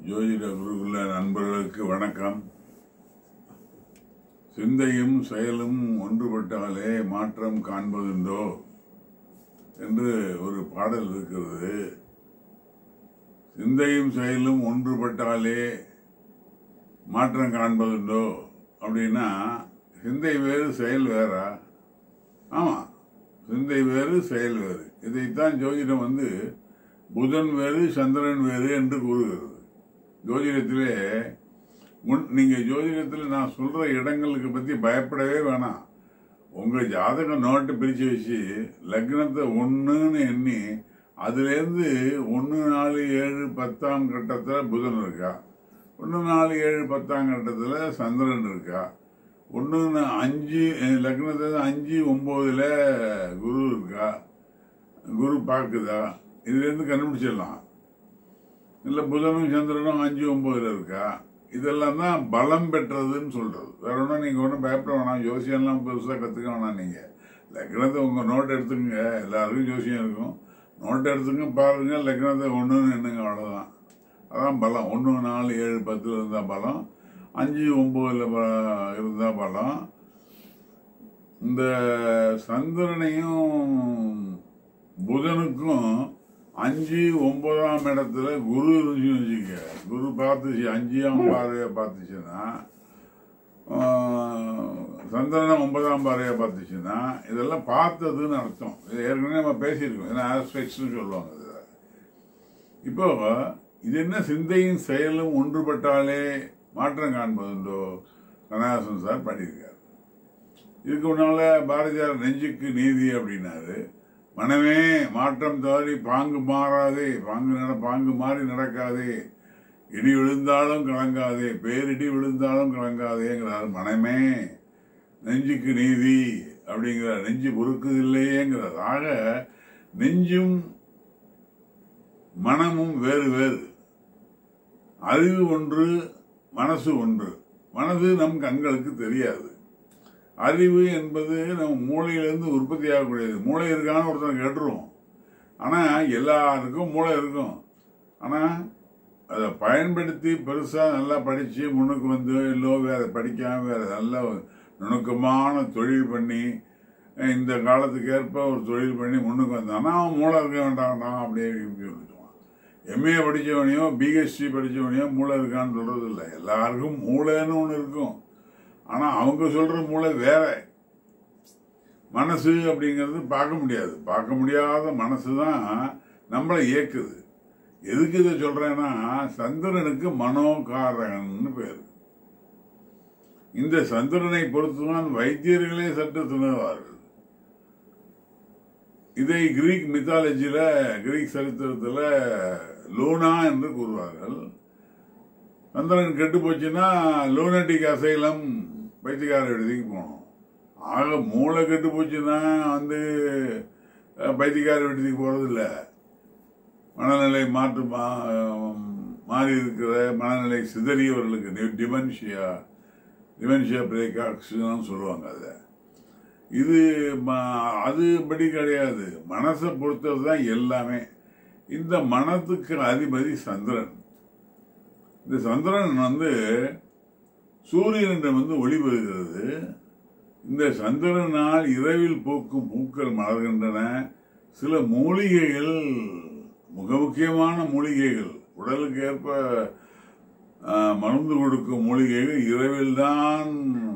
ஜோதிட குருகுல நண்பர்களுக்கு வணக்கம் சிந்தையும் செயலும் ஒன்றுபட்டாலே மாற்றம் காண்பதுண்டோ என்று ஒரு பாடல் இருக்கிறது சிந்தையும் செயலும் ஒன்றுபட்டாலே மாற்றம் காண்பதுண்டோ அப்படின்னா சிந்தை வேறு செயல் வேறா ஆமா சிந்தை வேறு செயல் வேறு இதைத்தான் ஜோதிடம் வந்து புதன் வேறு சந்திரன் வேறு என்று கூறுகிறது ஜோதிடத்திலே முன் நீங்க ஜோதிடத்தில் நான் சொல்ற இடங்களுக்கு பத்தி பயப்படவே வேணாம் உங்க ஜாதக நோட்டை பிரிச்சு வச்சு லக்னத்தை ஒன்றுன்னு எண்ணி அதுலேருந்து ஒன்று நாலு ஏழு பத்தாம் கட்டத்தில் புதன் இருக்கா ஒன்று நாலு ஏழு பத்தாம் கட்டத்தில் சந்திரன் இருக்கா ஒன்று அஞ்சு லக்னத்தில் அஞ்சு ஒம்போதுல குரு இருக்கா குரு பார்க்குதா இதுலேருந்து கண்டுபிடிச்சிடலாம் இல்லை புதனும் சந்திரனும் அஞ்சு ஒன்பதுல இருக்கா இதெல்லாம் தான் பலம் பெற்றதுன்னு சொல்றது வேற ஒன்றும் நீங்கள் ஒன்றும் பயப்பட வேணாம் ஜோசியம்லாம் பெருசாக கற்றுக்க வேணாம் நீங்கள் லக்னத்தை உங்கள் நோட் எடுத்துக்கங்க எல்லாருக்கும் ஜோசியம் இருக்கும் நோட் எடுத்துங்க பாருங்க லக்னத்தை ஒன்றுன்னு எண்ணுங்க அவ்வளோதான் அதான் பலம் ஒன்று நாலு ஏழு பத்தில் இருந்தால் பலம் அஞ்சு ஒம்போதில் இருந்தால் பலம் இந்த சந்திரனையும் புதனுக்கும் அஞ்சு ஒன்பதாம் இடத்துல குரு இருந்துச்சுன்னு வச்சுக்க குரு பார்த்துச்சு அஞ்சாம் பார்வையை பார்த்துச்சுன்னா சந்திரனை ஒன்பதாம் பார்வையை பார்த்துச்சுன்னா இதெல்லாம் பார்த்ததுன்னு அர்த்தம் இது ஏற்கனவே நம்ம பேசியிருக்கோம் ஏன்னா ஆஸ்பெக்ட்ஸ்னு சொல்லுவாங்க இதில் இப்போ இது என்ன சிந்தையும் செயலும் ஒன்றுபட்டாலே மாற்றம் காண்பதுண்டோ கனகாசன் சார் பண்ணியிருக்கார் இதுக்கு முன்னால பாரதியார் நெஞ்சுக்கு நீதி அப்படின்னாரு மனமே மாற்றம் தவறி பாங்கு மாறாதே பாங்கு நட பாங்கு மாறி நடக்காதே இடி விழுந்தாலும் கலங்காதே பேரிடி விழுந்தாலும் கலங்காதேங்கிறார் மனமே நெஞ்சுக்கு நீதி அப்படிங்கிறார் நெஞ்சு பொறுக்குது இல்லையேங்கிறார் ஆக நெஞ்சும் மனமும் வேறு வேறு அறிவு ஒன்று மனசு ஒன்று மனது நம் கண்களுக்கு தெரியாது அறிவு என்பது நம்ம மூளையிலேருந்து உற்பத்தி ஆகக்கூடியது மூளை இருக்கான்னு ஒருத்தர் கேட்டுருவோம் ஆனால் எல்லாருக்கும் மூளை இருக்கும் ஆனால் அதை பயன்படுத்தி பெருசாக நல்லா படித்து முன்னுக்கு வந்து இல்லை வேற படிக்காமல் வேற நல்ல நுணுக்கமான தொழில் பண்ணி இந்த காலத்துக்கு ஏற்ப ஒரு தொழில் பண்ணி முன்னுக்கு வந்தான்னா அவன் மூளை இருக்க வேண்டாம்டா அப்படியே சொல்லிடுவான் எம்ஏ படித்தவனையோ பிஹெச்டி படித்தவனையோ மூளை இருக்கான்னு சொல்றது இல்லை எல்லாருக்கும் மூளைன்னு ஒன்று இருக்கும் ஆனால் அவங்க சொல்ற மூளை வேற மனசு அப்படிங்கிறது பார்க்க முடியாது பார்க்க முடியாத மனசு தான் நம்மளை இயக்குது எதுக்கு இதை சொல்றேன்னா சந்திரனுக்கு மனோகாரகன்னு பேர் இந்த சந்திரனை பொறுத்துதான் வைத்தியர்களே சற்று திணறுவார்கள் இதை கிரீக் மித்தாலஜியில கிரீக் சரித்திரத்தில் லூனா என்று கூறுவார்கள் சந்திரன் கெட்டு போச்சுன்னா லூனட்டிக் அசைலம் பைத்தியக்கார விடுதிக்கு போகணும் ஆக மூளை கெட்டு போச்சுன்னா வந்து பைத்தியக்கார விடுதிக்கு போறது இல்லை மனநிலை மாற்று மாறி இருக்கிற மனநிலை சிதறியவர்களுக்கு டிமென்ஷியா டிமென்ஷியா பிரேக்காக்ஸ்லாம் சொல்லுவாங்க அதை இது அது படி கிடையாது மனசை பொறுத்தது தான் எல்லாமே இந்த மனத்துக்கு அதிபதி சந்திரன் இந்த சந்திரன் வந்து சூரியனிடம் வந்து ஒளி பெறுகிறது இந்த சந்திரனால் இரவில் பூக்கும் பூக்கள் மலர்கின்றன சில மூலிகைகள் மிக முக்கியமான மூலிகைகள் உடலுக்கு ஏற்ப மருந்து கொடுக்கும் மூலிகைகள் இரவில் தான்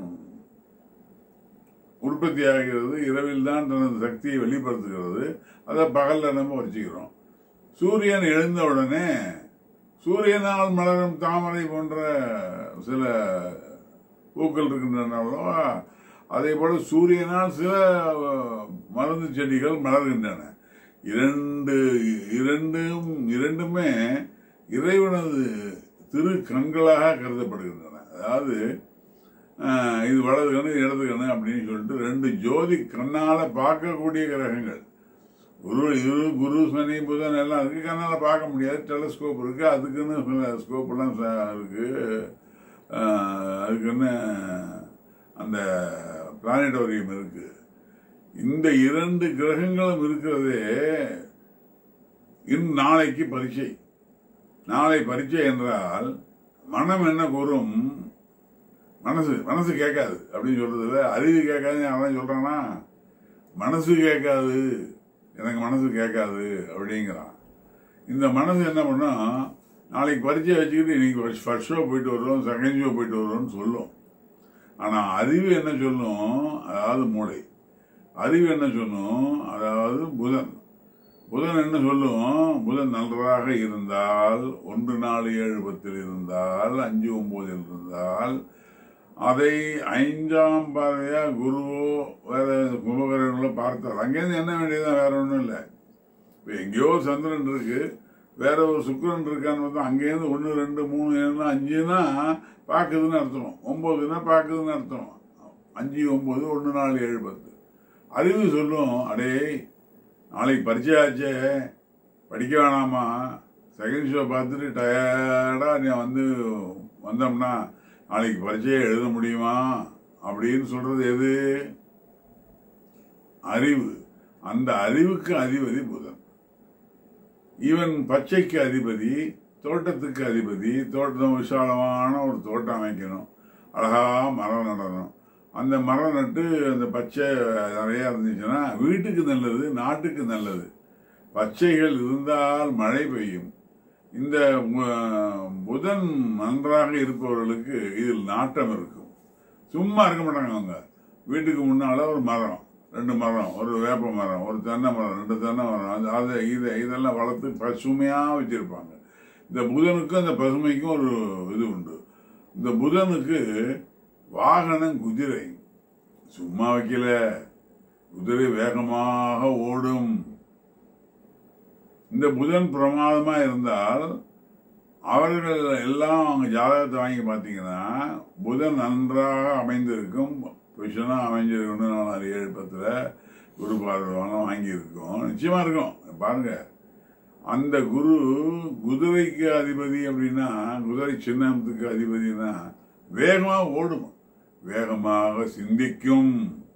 உற்பத்தி ஆகிறது இரவில் தான் தனது சக்தியை வெளிப்படுத்துகிறது அதை பகல்ல நம்ம வச்சுக்கிறோம் சூரியன் எழுந்த உடனே சூரியனால் மலரும் தாமரை போன்ற சில பூக்கள் இருக்கின்றனவோ அதே போல சூரியனால் சில மருந்து செடிகள் மலர்கின்றன இரண்டு இரண்டும் இரண்டுமே இறைவனது திரு கண்களாக கருதப்படுகின்றன அதாவது இது வலது கண்ணு இடது கண்ணு அப்படின்னு சொல்லிட்டு ரெண்டு ஜோதி கண்ணால பார்க்கக்கூடிய கிரகங்கள் குரு இது குரு சனி புதன் எல்லாம் இருக்கு கண்ணால பார்க்க முடியாது டெலஸ்கோப் இருக்கு அதுக்குன்னு ஸ்கோப் எல்லாம் இருக்கு அதுக்குன்னு அந்த பிளானட்டோரியம் இருக்கு இந்த இரண்டு கிரகங்களும் இருக்கிறதே இன் நாளைக்கு பரீட்சை நாளை பரீட்சை என்றால் மனம் என்ன கூறும் மனசு மனசு கேட்காது அப்படின்னு சொல்றதுல அறிவு கேட்காதுன்னு யாராவது சொல்றானா மனசு கேட்காது எனக்கு மனசு கேட்காது அப்படிங்கிறான் இந்த மனசு என்ன பண்ணும் நாளைக்கு பரீட்சை வச்சுக்கிட்டு இன்னைக்கு ஃபர்ஸ்ட் ஷோ போயிட்டு வருவோம் செகண்ட் ஷோ போயிட்டு வருவோம்னு சொல்லும் ஆனால் அறிவு என்ன சொல்லும் அதாவது மூளை அறிவு என்ன சொல்லும் அதாவது புதன் புதன் என்ன சொல்லும் புதன் நன்றாக இருந்தால் ஒன்று நாலு ஏழு பத்தில் இருந்தால் அஞ்சு ஒன்பதில் இருந்தால் அதை ஐந்தாம் பாதையா குருவோ வேற கும்பகரங்களோ பார்த்தார் அங்கேருந்து என்ன வேண்டியதுதான் வேற ஒன்றும் இல்லை இப்போ எங்கேயோ சந்திரன் இருக்கு வேற ஒரு சுக்கிரன் இருக்கான்னு பார்த்தா அங்கேருந்து ஒன்று ரெண்டு மூணு ஏழு அஞ்சுனா பார்க்குதுன்னு அர்த்தம் ஒன்பதுன்னா பார்க்குதுன்னு அர்த்தம் அஞ்சு ஒன்பது ஒன்று நாலு ஏழு பத்து அறிவு சொல்லும் அடே நாளைக்கு பரீட்சை ஆச்சே படிக்க வேணாமா செகண்ட் ஷோ பார்த்துட்டு டயர்டாக நீ வந்து வந்தோம்னா நாளைக்கு பரீட்சையை எழுத முடியுமா அப்படின்னு சொல்றது எது அறிவு அந்த அறிவுக்கு அதிபதி புதன் இவன் பச்சைக்கு அதிபதி தோட்டத்துக்கு அதிபதி தோட்டம் விசாலமான ஒரு தோட்டம் அமைக்கணும் அழகா மரம் நடணும் அந்த மரம் நட்டு அந்த பச்சை நிறைய இருந்துச்சுன்னா வீட்டுக்கு நல்லது நாட்டுக்கு நல்லது பச்சைகள் இருந்தால் மழை பெய்யும் இந்த மு- புதன் நன்றாக இருப்பவர்களுக்கு இதில் நாட்டம் இருக்கும் சும்மா இருக்க மாட்டாங்க அவங்க வீட்டுக்கு முன்னால ஒரு மரம் ரெண்டு மரம் ஒரு வேப்ப மரம் ஒரு தென்னை மரம் ரெண்டு தென்னை மரம் அது அதை இதை இதெல்லாம் வளர்த்து பசுமையா வச்சிருப்பாங்க இந்த புதனுக்கும் அந்த பசுமைக்கும் ஒரு இது உண்டு இந்த புதனுக்கு வாகனம் குதிரை சும்மா வைக்கல குதிரை வேகமாக ஓடும் இந்த புதன் பிரமாதமா இருந்தால் அவர்கள் எல்லாம் அவங்க ஜாதகத்தை வாங்கி பார்த்தீங்கன்னா புதன் நன்றாக அமைந்திருக்கும் பொசிஷனா அமைஞ்சிருக்கும் நாலு ஏழு பத்துல குரு பார்வம் வாங்கியிருக்கோம் நிச்சயமா இருக்கும் பாருங்க அந்த குரு குதிரைக்கு அதிபதி அப்படின்னா குதிரை சின்னத்துக்கு அதிபதினா வேகமா ஓடும் வேகமாக சிந்திக்கும்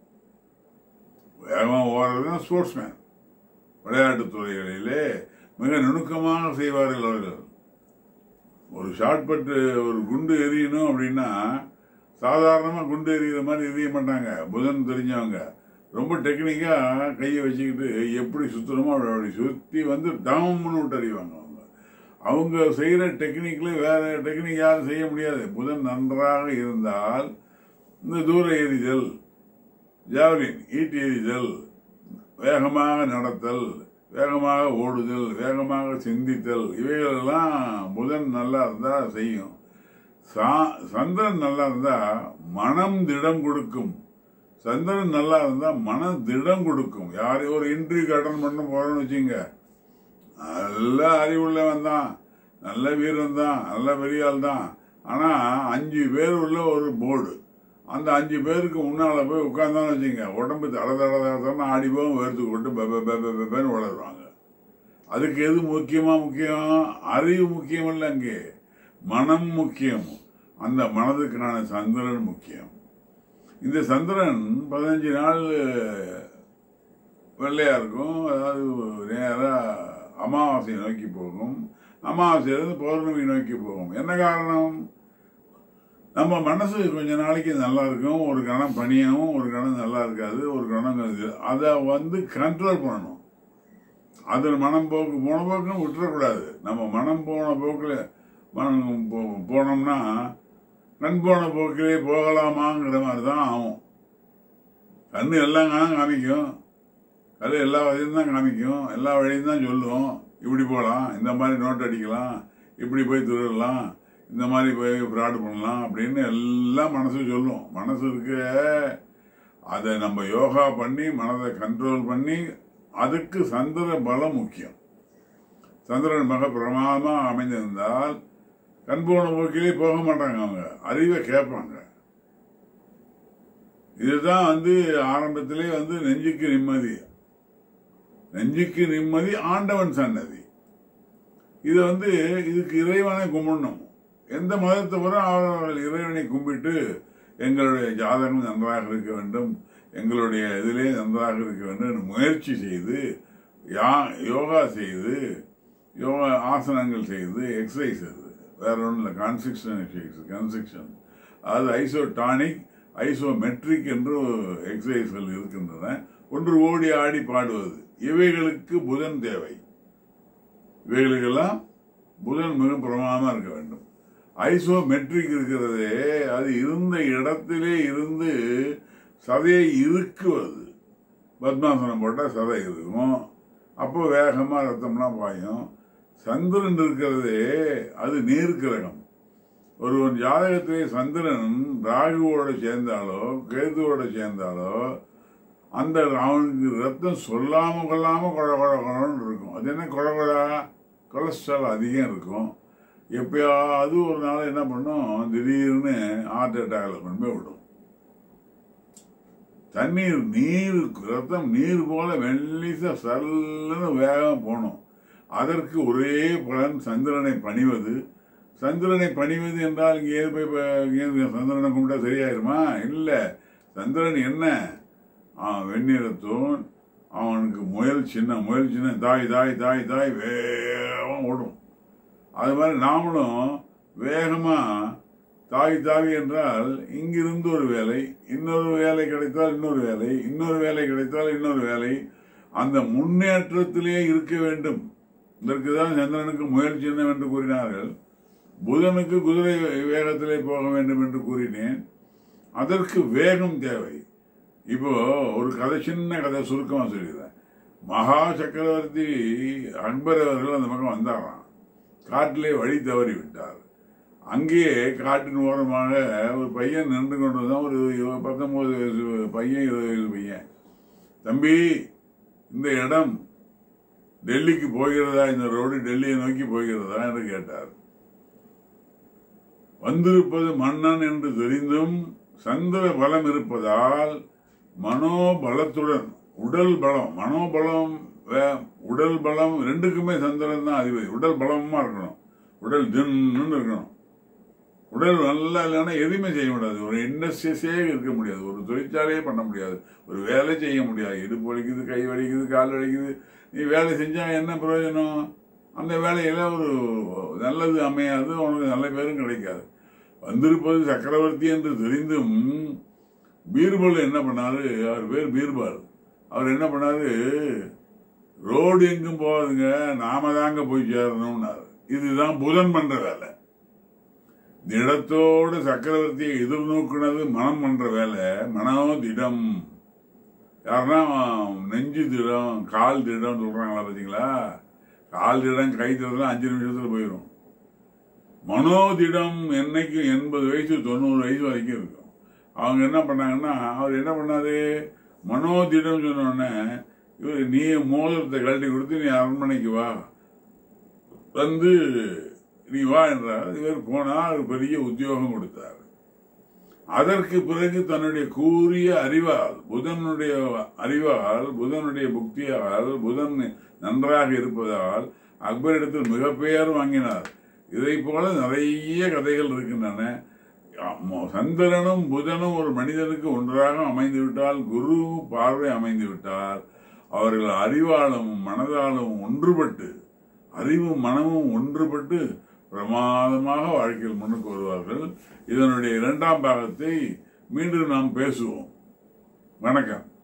வேகமா ஓடுறதுன்னா ஸ்போர்ட்ஸ்மேன் விளையாட்டுத் துறைகளிலே மிக நுணுக்கமாக செய்வார்கள் அவர்கள் ஒரு ஷார்ட் பட்டு ஒரு குண்டு எரியணும் அப்படின்னா சாதாரணமா குண்டு எறிகிற மாதிரி எரிய மாட்டாங்க புதன் தெரிஞ்சவங்க ரொம்ப டெக்னிக்கா கையை வச்சுக்கிட்டு எப்படி சுத்தணுமோ அப்படி அப்படி சுத்தி வந்து டம்னு விட்டு அறிவாங்க அவங்க அவங்க செய்யற டெக்னிக்ல வேற டெக்னிக் யாரும் செய்ய முடியாது புதன் நன்றாக இருந்தால் இந்த தூர எறிதல் ஜாவலின் ஈட்டி எறிதல் வேகமாக நடத்தல் வேகமாக ஓடுதல் வேகமாக சிந்தித்தல் இவைகளெல்லாம் புதன் நல்லா இருந்தா செய்யும் சா- சந்திரன் நல்லா இருந்தா மனம் திடம் கொடுக்கும் சந்திரன் நல்லா இருந்தா மனம் திடம் கொடுக்கும் யாரையும் ஒரு இன்டர்வியூ அட்டன் பண்ண போறோம்னு வச்சுங்க நல்ல அறிவுள்ளவன் தான் நல்ல வீரன் தான் நல்ல பெரிய ஆள் தான் ஆனா அஞ்சு பேர் உள்ள ஒரு போர்டு அந்த அஞ்சு பேருக்கு முன்னால போய் உட்கார்ந்தான்னு வச்சுங்க உடம்பு தட தட தடன்னு ஆடி போகும் வேர்த்து கொண்டு பெப பெப பெபன்னு வளருவாங்க அதுக்கு எது முக்கியமா முக்கியம் அறிவு முக்கியம் இல்லை அங்கே மனம் முக்கியம் அந்த மனதுக்கான சந்திரன் முக்கியம் இந்த சந்திரன் பதினஞ்சு நாள் வெள்ளையா இருக்கும் அதாவது நேரா அமாவாசையை நோக்கி போகும் அமாவாசையிலிருந்து பௌர்ணமி நோக்கி போகும் என்ன காரணம் நம்ம மனசு கொஞ்ச நாளைக்கு நல்லா இருக்கும் ஒரு கணம் பனியாகவும் ஒரு கணம் நல்லா இருக்காது ஒரு கணம் இது. அதை வந்து கண்ட்ரோல் பண்ணணும் அதில் மனம் போக்கு போன போக்குன்னு விட்டுறக்கூடாது நம்ம மனம் போன போக்கில் மனம் போ- போனோம்னா கண் போன போக்கிலே போகலாமாங்கிற மாதிரி தான் ஆகும் கண்ணு எல்லாம் கணம் காமிக்கும் கல் எல்லா வழியும் தான் காமிக்கும் எல்லா வழியும் தான் சொல்லும் இப்படி போகலாம் இந்த மாதிரி நோட் அடிக்கலாம் இப்படி போய் திருடலாம் இந்த மாதிரி போய் ஃப்ராட் பண்ணலாம் அப்படின்னு எல்லாம் மனசு சொல்லும் மனசு இருக்கு அதை நம்ம யோகா பண்ணி மனதை கண்ட்ரோல் பண்ணி அதுக்கு சந்திர பலம் முக்கியம் சந்திரன் மிக பிரமாதமா அமைந்திருந்தால் கண் போன போக்கிலே போக மாட்டாங்க அவங்க அறிவை கேட்பாங்க இதுதான் வந்து ஆரம்பத்திலே வந்து நெஞ்சுக்கு நிம்மதி நெஞ்சுக்கு நிம்மதி ஆண்டவன் சன்னதி இது வந்து இதுக்கு இறைவனை கும்பிடணும் எந்த மதத்தை வர அவர்கள் இறைவனை கும்பிட்டு எங்களுடைய ஜாதகம் நன்றாக இருக்க வேண்டும் எங்களுடைய இதிலே நன்றாக இருக்க வேண்டும் என்று முயற்சி செய்து யா யோகா செய்து யோகா ஆசனங்கள் செய்து எக்ஸசைஸ் அது வேற ஒன்றும் இல்லை கான்ஸ்ட்ரக்ஷன் எக்ஸசைஸ் கன்ஸ்ட்ரக்ஷன் அது ஐசோடானிக் ஐசோமெட்ரிக் என்று எக்ஸசைஸ்கள் இருக்கின்றன ஒன்று ஓடி ஆடி பாடுவது இவைகளுக்கு புதன் தேவை இவைகளுக்கெல்லாம் புதன் மிக பிரமாதமா இருக்க வேண்டும் ஐசோமெட்ரிக் இருக்கிறதே அது இருந்த இடத்திலே இருந்து சதையை இறுக்குவது பத்மாசனம் போட்டால் சதை இருக்கும் அப்போ வேகமா ரத்தம்லாம் பாயும் சந்திரன் இருக்கிறதே அது நீர் கிரகம் ஒருவன் ஜாதகத்திலே சந்திரன் ராகுவோட சேர்ந்தாலோ கேதுவோட சேர்ந்தாலோ அந்த அவனுக்கு ரத்தம் சொல்லாம கொள்ளாம கொழ கொழ கொழன்னு இருக்கும் அது என்ன கொழ கொழா கொலஸ்ட்ரால் அதிகம் இருக்கும் எப்பயாவது ஒரு நாள் என்ன பண்ணும் திடீர்னு ஹார்ட் அட்டாக்ல கொண்டு போய் விடும் தண்ணீர் நீர் ரத்தம் நீர் போல வெள்ளிச சல்லுன்னு வேகம் போகணும் அதற்கு ஒரே பலன் சந்திரனை பணிவது சந்திரனை பணிவது என்றால் இங்கே ஏது போய் ப- இங்கே சந்திரனை கும்பிட்டா சரியாயிருமா இல்ல சந்திரன் என்ன ஆ, வெண்ணிறத்தோன் அவனுக்கு முயல் சின்ன முயல் சின்ன தாய் தாய் தாய் தாய் வேகம் ஓடும் அது மாதிரி நாமளும் வேகமா தாவி தாவி என்றால் இங்கிருந்து ஒரு வேலை இன்னொரு வேலை கிடைத்தால் இன்னொரு வேலை இன்னொரு வேலை கிடைத்தால் இன்னொரு வேலை அந்த முன்னேற்றத்திலே இருக்க வேண்டும் இதற்கு தான் சந்திரனுக்கு முயல் சின்னம் என்று கூறினார்கள் புதனுக்கு குதிரை வேகத்திலே போக வேண்டும் என்று கூறினேன் அதற்கு வேகம் தேவை இப்போ ஒரு கதை சின்ன கதை சுருக்கமா சொல்லிடுறேன் மகா சக்கரவர்த்தி அக்பர் அவர்கள் அந்த பக்கம் வந்தாராம் காட்டிலே வழி தவறி விட்டார் அங்கேயே காட்டின் ஓரமாக ஒரு பையன் நின்று கொண்டு வந்தான் ஒரு இரு- பத்தொன்பது வயசு பையன் இருபது வயசு பையன் தம்பி இந்த இடம் டெல்லிக்கு போகிறதா இந்த ரோடு டெல்லியை நோக்கி போகிறதா என்று கேட்டார் வந்திருப்பது மன்னன் என்று தெரிந்தும் சந்திர பலம் இருப்பதால் மனோபலத்துடன் உடல் பலம் மனோபலம் வே- உடல் பலம் ரெண்டுக்குமே சந்திரன் தான் அதிபதி உடல் பலமா இருக்கணும் உடல் தின்னு இருக்கணும் உடல் நல்லா இல்லைன்னா எதுவுமே செய்ய முடியாது ஒரு இண்டஸ்ட்ரியஸே இருக்க முடியாது ஒரு தொழிற்சாலையே பண்ண முடியாது ஒரு வேலை செய்ய முடியாது இடுப்பு வலிக்குது கை வலிக்குது கால் வலிக்குது நீ வேலை செஞ்சா என்ன பிரயோஜனம் அந்த வேலையில ஒரு நல்லது அமையாது உனக்கு நல்ல பேரும் கிடைக்காது வந்திருப்பது சக்கரவர்த்தி என்று தெரிந்தும் பீர்பல் என்ன பண்ணாரு அவர் பேர் பீர்பால் அவர் என்ன பண்ணாரு ரோடு எங்கும் போகாதுங்க நாம தாங்க போய் சேரணும்னாரு இதுதான் புதன் பண்ற வேலை திடத்தோடு சக்கரவர்த்தியை எதிர்நோக்குனது மனம் பண்ற வேலை மனோ திடம் யாருன்னா நெஞ்சு திடம் கால் திடம் சொல்றாங்களா பாத்தீங்களா கால் திடம் கை திடம் அஞ்சு நிமிஷத்துல போயிடும் மனோதிடம் என்னைக்கு எண்பது வயசு தொண்ணூறு வயசு வரைக்கும் இருக்கும் அவங்க என்ன பண்ணாங்கன்னா அவர் என்ன பண்ணாரு மனோதிடம் சொன்ன உடனே இவர் நீ மோதிரத்தை கழட்டி கொடுத்து நீ அரண்மனைக்கு வா வந்து நீ வா என்றார் இவர் போனார் பெரிய உத்தியோகம் கொடுத்தார் அதற்கு பிறகு தன்னுடைய கூறிய அறிவால் புதனுடைய அறிவால் புதனுடைய புக்தியால் புதன் நன்றாக இருப்பதால் அக்பரிடத்தில் மிக பெயர் வாங்கினார் இதை போல நிறைய கதைகள் இருக்கின்றன ஆமா, சந்திரனும் புதனும் ஒரு மனிதனுக்கு ஒன்றாக அமைந்து விட்டால் குரு பார்வை அமைந்து விட்டால் அவர்கள் அறிவாலும் மனதாலும் ஒன்றுபட்டு அறிவும் மனமும் ஒன்றுபட்டு பிரமாதமாக வாழ்க்கையில் முன்னுக்கு வருவார்கள் இதனுடைய இரண்டாம் பாகத்தை மீண்டும் நாம் பேசுவோம் வணக்கம்